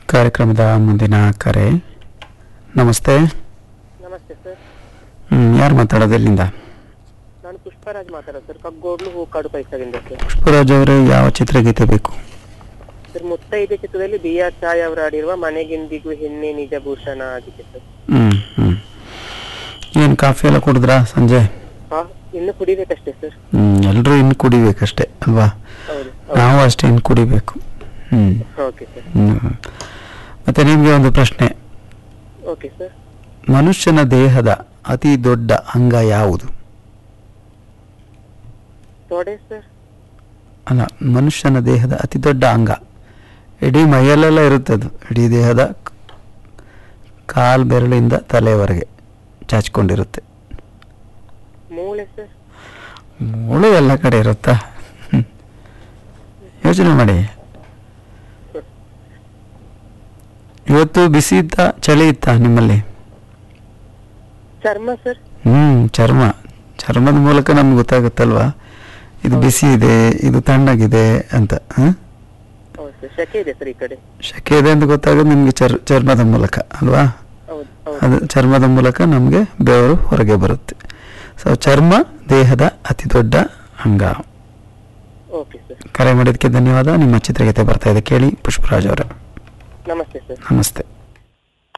ಕಾರ್ಯಕ್ರಮದ ಮುಂದಿನ ಕರೆ ನಮಸ್ತೆ ನಮಸ್ತೆ ಸರ್ ಹ್ಮ್, ಯಾರು ಮಾತಾಡೋದು ಎಲ್ಲಿಂದ ನಾನು ಪುಷ್ಪರಾಜ್ ಮಾತಾಡೋದು ಸರ್ ಕಗ್ಗೋಡ್ಲು ಹೂಕಾಡು ಪೈಸದಿಂದ ಸರ್ ಪುಷ್ಪರಾಜ್ ಅವರೇ ಯಾವ ಚಿತ್ರಗೀತೆ ಬೇಕು ಸರ್ ಮುತ್ತೈದೆ ಚಿತ್ರದಲ್ಲಿ ಬಿ ಆರ್ ಛಾಯ್ ಅವರು ಆಡಿರುವ ಮನೆಗೆಂದಿಗೂ ಹೆಣ್ಣೆ ನಿಜ ಭೂಷಣ ಆಗಿದೆ ಸರ್ ಹ್ಮ್ ಹ್ಮ್ ಏನು ಕಾಫಿ ಎಲ್ಲ ಕುಡಿದ್ರಾ ಸಂಜೆ ಹಾ ಇನ್ನು ಕುಡಿಬೇಕಷ್ಟೇ ಸರ್ ಹ್ಮ್ ಎಲ್ಲರೂ ಇನ್ನು ಕುಡಿಬೇಕಷ್ಟೇ ಅಲ್ವಾ ಹೌದು ನಾವು ಅಷ್ಟೇ ಇನ್ನು ಕುಡಿಬೇಕು ಹ್ಮ್ ಓಕೆ ಸರ್ ಹ್ಮ್. ಮತ್ತೆ ನಿಮಗೆ ಒಂದು ಪ್ರಶ್ನೆ ಓಕೆ ಸರ್ ಮನುಷ್ಯನ ದೇಹದ ಅತಿ ದೊಡ್ಡ ಅಂಗ ಯಾವುದು ತೊಡೆ ಸರ್ ಅಲ್ಲ ಮನುಷ್ಯನ ದೇಹದ ಅತಿ ದೊಡ್ಡ ಅಂಗ ಇಡೀ ಮೈಯಲ್ಲೆಲ್ಲ ಇರುತ್ತೆ ಅದು ಇಡೀ ದೇಹದ ಕಾಲು ಬೆರಳಿಂದ ತಲೆವರೆಗೆ ಚಾಚಿಕೊಂಡಿರುತ್ತೆ ಮೂಳೆ ಸರ್ ಮೂಳೆ ಎಲ್ಲ ಕಡೆ ಇರುತ್ತಾ ಹ್ಮ್. ಯೋಚನೆ ಮಾಡಿ ಇವತ್ತು ಬಿಸಿ ಇತ್ತ ಚಳಿ ಇತ್ತ ನಿಮ್ಮಲ್ಲಿ ಚರ್ಮ ಸರ್ ಹ್ಮ್ ಚರ್ಮ ಚರ್ಮದ ಮೂಲಕ ನಮ್ಗೆ ಗೊತ್ತಾಗುತ್ತಲ್ವಾ ಇದು ಬಿಸಿ ಇದೆ ಇದು ತಣ್ಣಗಿದೆ ಅಂತ ಹ? ಹೌದು ಸರ್ ಶಕೆ ಇದೆ ಸರ್ ಈ ಕಡೆ ಶಕೆ ಇದೆ ಅಂತ ಗೊತ್ತಾಗೋದು ನಿಮ್ಗೆ ಚರ್ ಚರ್ಮದ ಮೂಲಕ ಅಲ್ವಾ ಹೌದು ಹೌದು ಅದು ಚರ್ಮದ ಮೂಲಕ ನಮಗೆ ಬೆವರು ಹೊರಗೆ ಬರುತ್ತೆ ಸೊ ಚರ್ಮ ದೇಹದ ಅತಿ ದೊಡ್ಡ ಅಂಗ ಓಕೆ ಸರ್ ಕರೆ ಮಾಡಿದ್ದಕ್ಕೆ ಧನ್ಯವಾದ ನಿಮ್ಮ ಚಿತ್ರಗೀತೆ ಬರ್ತಾ ಇದೆ ಕೇಳಿ ಪುಷ್ಪರಾಜ್ ಅವರೇ ನಮಸ್ತೆ ಸರ್ ನಮಸ್ತೆ